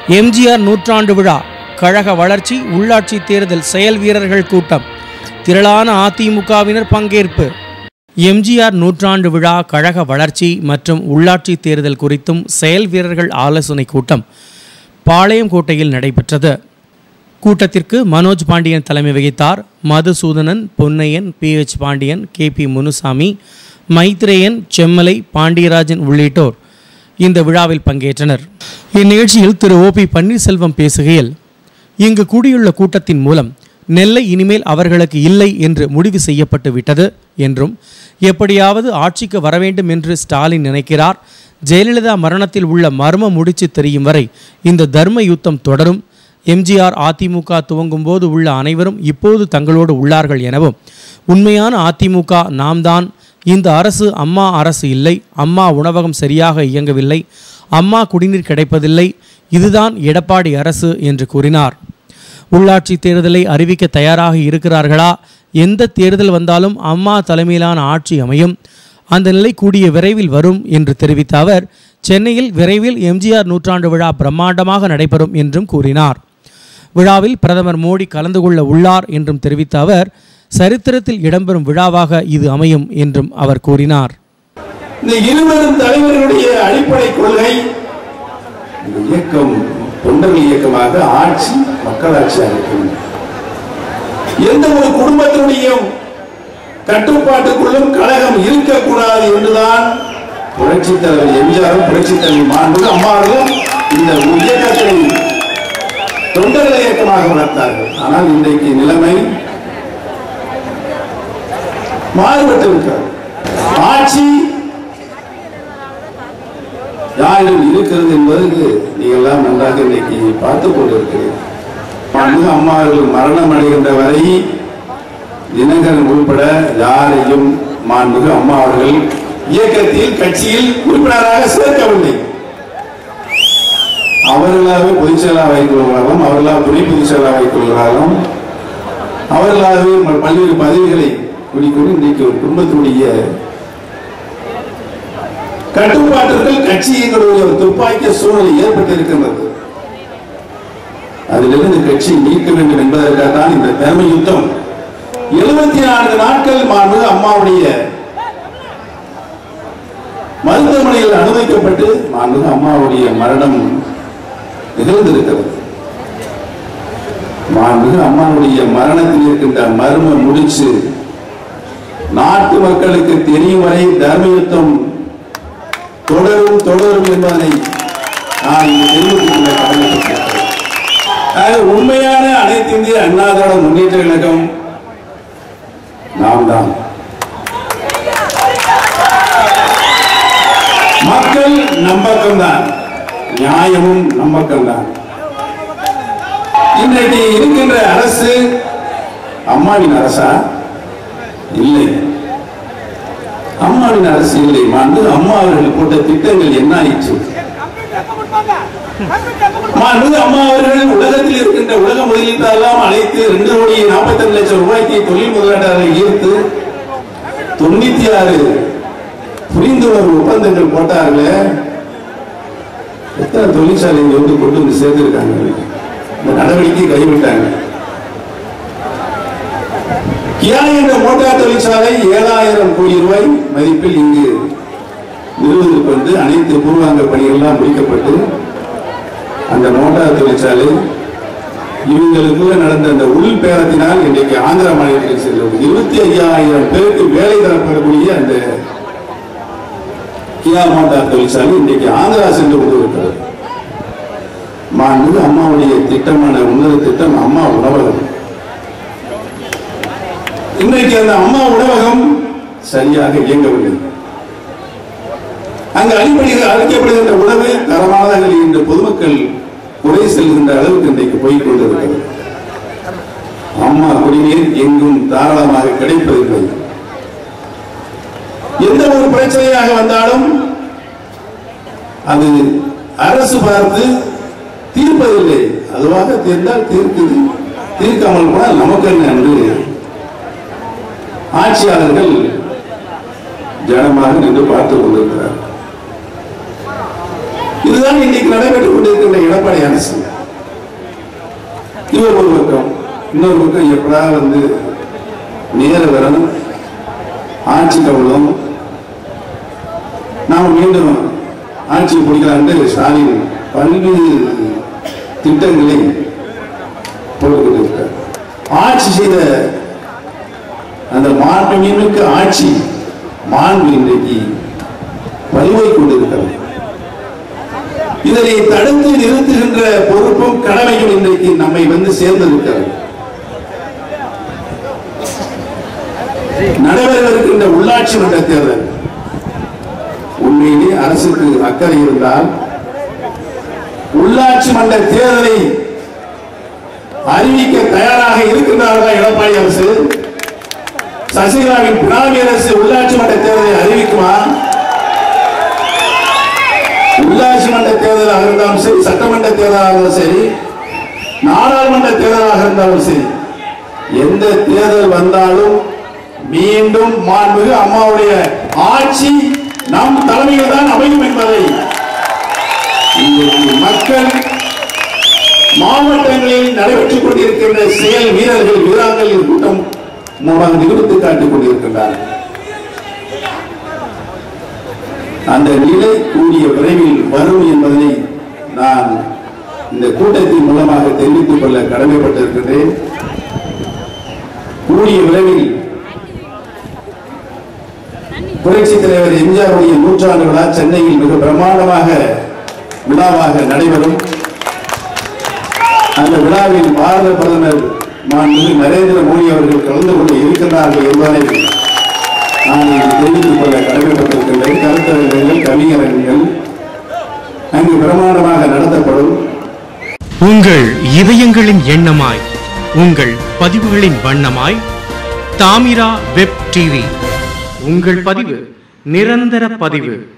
எம்ஜிஆர் நூற்றாண்டு விழா கழக வளர்ச்சி உள்ளாட்சி தேர்தல் செயல் வீரர்கள் கூட்டம் திரளான அதிமுகவினர் பங்கேற்பு எம்ஜிஆர் நூற்றாண்டு விழா கழக வளர்ச்சி மற்றும் உள்ளாட்சி தேர்தல் குறித்தும் செயல் வீரர்கள் ஆலோசனை கூட்டம் பாளையங்கோட்டையில் நடைபெற்றது கூட்டத்திற்கு மனோஜ் பாண்டியன் தலைமை வகித்தார் Madhusudhanan Ponnaiyan P H Pandian K P Munusamy Maitreyan Semmalai Pandiarajan உள்ளிட்டோர் இந்த விழாவில் பங்கேற்றனர் இந்நிகழ்ச்சியில் திரு ஓ பி பன்னீர்செல்வம் பேசுகையில் இங்கு கூடியுள்ள கூட்டத்தின் மூலம் நெல்லை இனிமேல் அவர்களுக்கு இல்லை என்று முடிவு செய்யப்பட்டு விட்டது என்றும் எப்படியாவது ஆட்சிக்கு வர வேண்டும் என்று ஸ்டாலின் நினைக்கிறார் ஜெயலலிதா மரணத்தில் உள்ள மர்ம முடிச்சு தெரியும் வரை இந்த தர்ம யுத்தம் தொடரும் எம்ஜிஆர் அதிமுக துவங்கும் போது உள்ள அனைவரும் இப்போது தங்களோடு உள்ளார்கள் எனவும் உண்மையான அதிமுக நாம் தான் இந்த அரசு அம்மா அரசு இல்லை அம்மா உணவகம் சரியாக இயங்கவில்லை அம்மா குடிநீர் கிடைப்பதில்லை இதுதான் எடப்பாடி அரசு என்று கூறினார் உள்ளாட்சி தேர்தலை அறிவிக்க தயாராக இருக்கிறார்களா எந்த தேர்தல் வந்தாலும் அம்மா தலைமையிலான ஆட்சி அமையும் அந்த நிலை கூடிய விரைவில் வரும் என்று தெரிவித்த அவர் சென்னையில் விரைவில் எம்ஜிஆர் நூற்றாண்டு விழா பிரம்மாண்டமாக நடைபெறும் என்றும் கூறினார் விழாவில் பிரதமர் மோடி கலந்து கொள்ள உள்ளார் என்றும் தெரிவித்த அவர் சரித்திரத்தில் இடம்பெறும் விழாவாக இது அமையும் என்றும் அவர் கூறினார் இந்த இருவரும் தலைவர்களுடைய அடிப்படை கொள்கை இந்த இயக்கம் தொண்டர்கள் இயக்கமாக ஆட்சி மக்களாட்சியாக இருக்கும் எந்த ஒரு குடும்பத்தினுடைய கட்டுப்பாட்டுக்குள்ளும் கழகம் இருக்கக்கூடாது என்றுதான் புரட்சி தலைவர் எம்ஜிஆரும் புரட்சி தலைவர் மாண்பும் அம்மாவும் இந்த இயக்கத்தை தொண்டர்கள் இயக்கமாக வளர்த்தார்கள் ஆனால் இன்றைக்கு நிலைமை மாறுபட்டு இருக்கிறது ஆட்சி யாரிடம் இருக்கிறது என்பதற்கு நீங்கள் எல்லாம் நன்றாக இன்னைக்கு பார்த்துக் கொண்டிருக்கிறீர்கள் மாண்புமிகு அம்மா அவர்கள் மரணம் அடைகின்ற வரை தினகரன் உள்பட யாரையும் மாண்புமிகு அம்மா அவர்கள் இயக்கத்தில் கட்சியில் உறுப்பினராக சேர்க்கவில்லை அவர்களாகவே பொதுச் செயலாளர் வைத்துக் கொள்கிறார்கள் அவர்களாக துணை பொதுச் செயலாளர் வைத்துக் கொள்கிறார்கள் அவர்களாகவே ம- பல்வேறு பதவிகளை குடிக்கொண்டு இன்றைக்கு ஒரு குடும்பத்துடைய கட்டுப்பாட்டிற்குள் கட்சி எங்களுடைய ஒரு துப்பாக்கிய சூழ்நிலை ஏற்பட்டிருக்கின்றது அதிலிருந்து கட்சி நீக்க வேண்டும் என்பதற்காக தான் இந்த தலைமை யுத்தம் எழுபத்தி நான்கு நாட்கள் மாண்பு அம்மாவுடைய மருத்துவமனையில் அனுமதிக்கப்பட்டு மாண்பு அம்மாவுடைய மரணம் நிகழ்ந்திருக்கிறது மாண்புமிகு அம்மாவுடைய மரணத்தில் இருக்கின்ற மர்ம முடிச்சு நாட்டு மக்களுக்கு தெரியும் வரை தர்ம யுத்தம் தொடரும் தொடரும் என்பதனை நான் இங்கு தெரிவித்துக் கொள்ள கடமைப்பட்டிருக்கிறேன் ஆக உண்மையான அனைத்து இந்திய அண்ணா திராவிட முன்னேற்ற கழகம் நாம் தான் மக்கள் நம்பக்கம்தான் நியாயமும் நம்பக்கம்தான் இன்றைக்கு இருக்கின்ற அரசு அம்மாவின் அரசா இல்லை அம்மாவின் அரசு இல்லை மாண்பு அம்மா அவர்கள் போட்ட திட்டங்கள் என்ன ஆயிற்று மாண்பு அம்மா அவர்கள் உலகத்தில் இருக்கின்ற உலக முதலீட்டாளெல்லாம் அழைத்து ரெண்டு கோடி நாற்பத்தி லட்சம் ரூபாய்க்கு தொழில் முதலீட்டாளரை ஈர்த்து தொண்ணூத்தி ஆறு புரிந்துணர்வு ஒப்பந்தங்கள் போட்டார்களே எத்தனை தொழிற்சாலை இங்க வந்து கொண்டு வந்து சேர்த்திருக்காங்க இந்த நடவடிக்கை கைவிட்டாங்க கியா என்ற மோட்டார் தொழிற்சாலை ஏழாயிரம் கோடி ரூபாய் மதிப்பில் இங்கு நிறுவனத்துக்கு வந்து அனைத்து பூர்வாங்க பணிகள்லாம் முடிக்கப்பட்டு அந்த மோட்டார் தொழிற்சாலை இவங்களுக்குள்ள நடந்த அந்த உள் பேரத்தினால் இன்றைக்கு ஆந்திரா மாநிலத்தில் செல்லும் இருபத்தி ஐயாயிரம் பேருக்கு வேலை தரப்படக்கூடிய அந்த கியா மோட்டார் தொழிற்சாலை இன்றைக்கு ஆந்திரா சென்று கொண்டிருக்கிறது மாண்பு அம்மாவுடைய திட்டமான உன்னத திட்டம் அம்மா உணவகம் இன்றைக்கு அந்த அம்மா உணவகம் சரியாக இயங்கவில்லை அங்கு அடிப்படையில் அளிக்கப்படுகின்ற உணவு தரமானதாக இல்லை என்று பொதுமக்கள் குறை செல்கின்ற அளவுக்கு இன்றைக்கு போய் கொண்டிருக்கிறது அம்மா குடிநீர் எங்கும் தாராளமாக கிடைப்பதில்லை எந்த ஒரு பிரச்சனையாக வந்தாலும் அது அரசு பார்த்து தீர்ப்பதில்லை அதுவாக தீர்ந்தால் தீர்க்குது தீர்க்காமல் போனால் நமக்கு என்ன என்று ஆட்சியாளர்கள் ஜனமாக நின்று பார்த்துக் கொண்டிருக்கிறார் இதுதான் இன்னைக்கு நடைபெற்றுக் கொண்டிருக்கின்ற எடப்பாடி அரசு இது ஒரு பக்கம் இன்னொரு பக்கம் எப்படா வந்து நேர வரணும் ஆட்சி கவலம் நாம மீண்டும் ஆட்சி பிடிக்கலான்னு ஸ்டாலின் பல்வேறு திட்டங்களை போட்டுக்கொண்டிருக்கிறார் ஆட்சி செய்த அந்த மாண்புமிக்க ஆட்சி மாண்பு இன்றைக்கு வலுவை கொண்டிருக்கிறது இதனை தடுத்து நிறுத்துகின்ற பொறுப்பும் கடமையும் இன்றைக்கு நம்மை வந்து சேர்ந்திருக்கிறது நடைபெறவிருக்கின்ற உள்ளாட்சி மன்ற தேர்தல் உண்மையிலே அரசுக்கு அக்கறை இருந்தால் உள்ளாட்சி மன்ற தேர்தலை அறிவிக்க தயாராக இருக்கின்றார்களா எடப்பாடி அரசு சசிகலாவின் பினாமி அரசு உள்ளாட்சி மன்ற தேர்தலை அறிவிக்குமா உள்ளாட்சி மன்ற தேர்தலாக இருந்தாலும் சரி சட்டமன்ற தேர்தலாக இருந்தாலும் சரி நாடாளுமன்ற தேர்தலாக இருந்தாலும் சரி எந்த தேர்தல் வந்தாலும் மீண்டும் மாண்புமிகு அம்மாவுடைய ஆட்சி நம் தலைமையில் தான் அமையும் என்பதை இன்றைக்கு மக்கள் மாவட்டங்களில் நடைபெற்றுக் கொண்டிருக்கின்ற செயல் வீரர்கள் வீராங்கனின் கூட்டம் மூலம் நிரூபித்து காட்டிக் கொண்டிருக்கின்றார்கள் அந்த நிலை கூடிய விரைவில் வரும் என்பதை நான் இந்த கூட்டத்தின் மூலமாக தெரிவித்துக் கொள்ள கடமைப்பட்டிருக்கின்றேன் கூடிய விரைவில் புரட்சி தலைவர் எம்ஜிஆருடைய நூற்றாண்டு விழா சென்னையில் மிக பிரமாண்டமாக விழாவாக நடைபெறும் அந்த விழாவில் பாரத பிரதமர் மாண்புமிகு நரேந்திர மோடி அவர்கள் கலந்து கொண்டு இருக்கின்றார்கள் என்பதை நான் இங்கு தெரிவித்துக் கொள்ள கடமைப்பட்டிருக்கின்றேன் கருத்தரங்குகள் கவிஞரங்குகள் அங்கு பிரமாண்டமாக நடத்தப்படும் உங்கள் இதயங்களின் எண்ணமாய் உங்கள் பதிவுகளின் வண்ணமாய் தாமிரா வெப் டிவி உங்கள் பதிவு நிரந்தர பதிவு